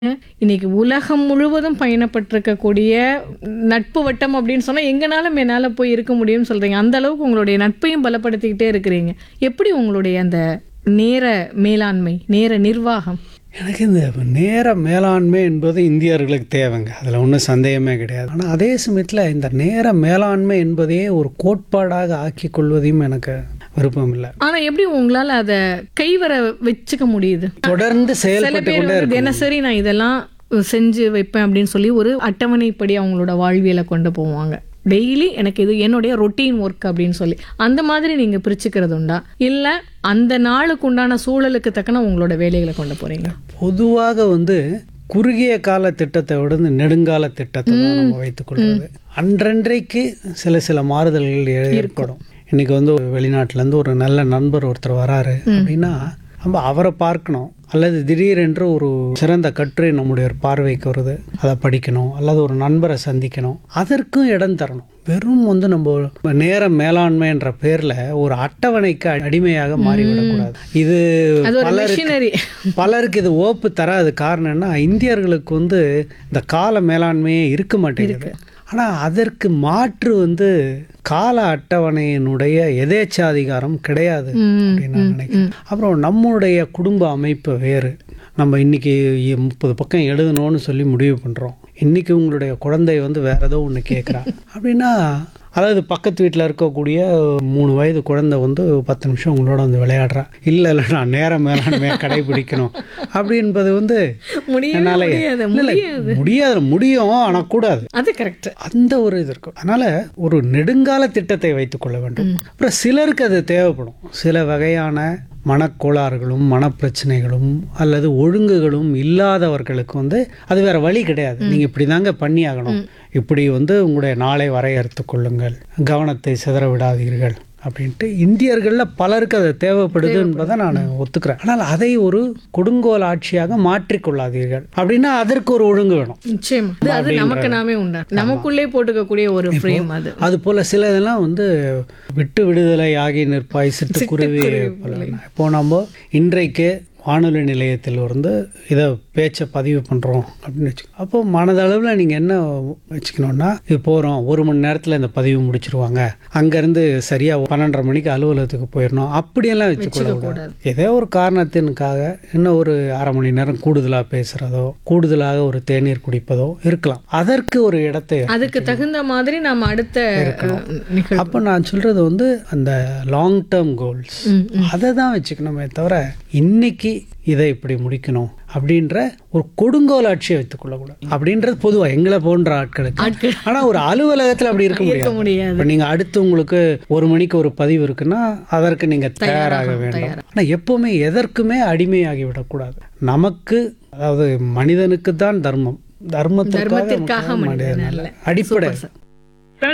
இன்னைக்கு உலகம் முழுவதும் பயணப்பட்டிருக்கக்கூடிய நட்பு வட்டம் அப்படின்னு சொன்னா எங்கனாலும் என்னால போய் இருக்க முடியும்னு சொல்றீங்க அந்த அளவுக்கு உங்களுடைய நட்பையும் பலப்படுத்திக்கிட்டே இருக்கிறீங்க எப்படி உங்களுடைய அந்த நேர மேலாண்மை நேர நிர்வாகம் எனக்கு இந்த நேர மேலாண்மை என்பது இந்தியர்களுக்கு தேவைங்க அதில் ஒன்றும் சந்தேகமே கிடையாது ஆனால் அதே சமயத்தில் இந்த நேர மேலாண்மை என்பதையே ஒரு கோட்பாடாக ஆக்கி கொள்வதையும் எனக்கு விருப்பம் இல்லை ஆனா எப்படி உங்களால அதை கைவர வச்சுக்க முடியுது தொடர்ந்து சில செயல்பட்டு பேர் கொண்டே வந்து இருக்கும் தினசரி நான் இதெல்லாம் செஞ்சு வைப்பேன் அப்படின்னு சொல்லி ஒரு அட்டவணைப்படி அவங்களோட வாழ்வியலை கொண்டு போவாங்க டெய்லி எனக்கு இது என்னுடைய ரொட்டீன் ஒர்க் அப்படின்னு சொல்லி அந்த மாதிரி நீங்க பிரிச்சுக்கிறது உண்டா இல்ல அந்த நாளுக்கு உண்டான சூழலுக்கு தக்கன உங்களோட வேலைகளை கொண்டு போறீங்க பொதுவாக வந்து குறுகிய கால திட்டத்தை விட இந்த நெடுங்கால திட்டத்தை தான் நம்ம வைத்துக்கொள்வது அன்றன்றைக்கு சில சில மாறுதல்கள் ஏ- ஏற்படும் இன்னைக்கு வந்து ஒரு வெளிநாட்டிலேருந்து ஒரு நல்ல நண்பர் ஒருத்தர் வராரு அப்படின்னா நம்ம அவரை பார்க்கணும் அல்லது திடீரென்று ஒரு சிறந்த கட்டுரை நம்முடைய ஒரு பார்வைக்கு வருது அதை படிக்கணும் அல்லது ஒரு நண்பரை சந்திக்கணும் அதற்கும் இடம் தரணும் வெறும் வந்து நம்ம நேர மேலாண்மை என்ற பேர்ல ஒரு அட்டவணைக்கு அடிமையாக மாறிவிடக்கூடாது இது அது ஒரு பலருக்கு மிஷினரி பலருக்கு இது ஓப்பு தராது காரணம் என்ன இந்தியர்களுக்கு வந்து இந்த கால மேலாண்மையே இருக்க மாட்டேங்குது ஆனால் அதற்கு மாற்று வந்து கால அட்டவணையினுடைய எதேச்சாதிகாரம் கிடையாது அப்படின்னு நான் நினைக்கிறேன் அப்புறம் நம்முடைய குடும்ப அமைப்பு வேறு நம்ம இன்னைக்கு முப்பது பக்கம் எழுதணும்னு சொல்லி முடிவு பண்ணுறோம் இன்னைக்கு உங்களுடைய குழந்தை வந்து வேற ஏதோ ஒன்று கேட்குறா அப்படின்னா அதாவது பக்கத்து வீட்டில் இருக்கக்கூடிய மூணு வயது குழந்தை வந்து பத்து நிமிஷம் உங்களோட வந்து விளையாடுறா இல்லை இல்லை நான் நேரம் மேலாண்மையை கடைபிடிக்கணும் அப்படி என்பது வந்து முடியவே என்னால- முடியாது இல்ல, இல்ல, முடியாது முடியும் ஆனால் கூடாது அது கரெக்ட் அந்த ஒரு இது இருக்கும் அதனால ஒரு நெடுங்கால திட்டத்தை வைத்துக்கொள்ள வேண்டும் அப்புறம் சிலருக்கு அது தேவைப்படும் சில வகையான மனக்கோளாறுகளும் மனப்பிரச்சனைகளும் அல்லது ஒழுங்குகளும் இல்லாதவர்களுக்கு வந்து அது வேற வழி கிடையாது நீங்க இப்படி தாங்க பண்ணி ஆகணும் இப்படி வந்து உங்களுடைய நாளை வரையறுத்து கொள்ளுங்கள் கவனத்தை சிதற விடாதீர்கள் அப்படின்ட்டு இந்தியர்களில் பலருக்கு அது தேவைப்படுது என்பதை நான் ஒத்துக்கிறேன் ஆனால் அதை ஒரு கொடுங்கோல் ஆட்சியாக மாற்றிக்கொள்ளாதீர்கள் அப்படின்னா அதற்கு ஒரு ஒழுங்கு வேணும் நிச்சயமா அது- அது நமக்கு நாமே உண்டா நமக்குள்ளே போட்டுக்கக்கூடிய ஒரு ஃப்ரேம் அது அது போல சில இதெல்லாம் வந்து விட்டு விடுதலை ஆகி நிற்பாய் சிட்டுக்குருவி போல. இப்போ நம்ம இன்றைக்கு வானொலி நிலையத்தில் இருந்து இதை பேச்சை பதிவு பண்ணுறோம் அப்படின்னு வச்சுக்கோ அப்போ மனதளவில் நீங்கள் என்ன வச்சுக்கணும்னா இது போகிறோம் ஒரு மணி நேரத்தில் இந்த பதிவு முடிச்சிருவாங்க அங்கேருந்து சரியாக பன்னெண்டரை மணிக்கு அலுவலகத்துக்கு போயிடணும் அப்படியெல்லாம் வச்சுக்கொள்ளக்கூடாது ஏதோ ஒரு காரணத்தினுக்காக இன்னும் ஒரு அரை மணி நேரம் கூடுதலாக பேசுகிறதோ கூடுதலாக ஒரு தேநீர் குடிப்பதோ இருக்கலாம் அதற்கு ஒரு இடத்தை அதுக்கு தகுந்த மாதிரி நாம அடுத்த அஹ், நிகழ்வு அப்போ நான் சொல்றது வந்து அந்த லாங் டேர்ம் கோல்ஸ் அதை தான் வச்சுக்கணுமே தவிர இன்னைக்கு இதை இப்படி முடிக்கணும் அப்படின்ற ஒரு கொடுங்கோல் ஆட்சியை வைத்துக் கொள்ளக்கூடாது அப்படின்றது பொதுவா எங்களை போன்ற ஆட்களுக்கு ஆட்கள். ஆனா ஒரு அலுவலகத்துல அப்படி இருக்க இருக்க முடியாது முடியாது இப்போ நீங்க அடுத்து உங்களுக்கு ஒரு மணிக்கு ஒரு பதிவு இருக்குன்னா அதற்கு நீங்க தயாராக வேண்டும் ஆனா எப்பவுமே எதற்குமே அடிமையாகி விடக்கூடாது நமக்கு அதாவது மனிதனுக்கு தான் தர்மம் தர்மத்திற்காக தர்மத்திற்காக மனிதன் மனிதன் அல்ல. அல்ல. அடிப்படை Super, sir.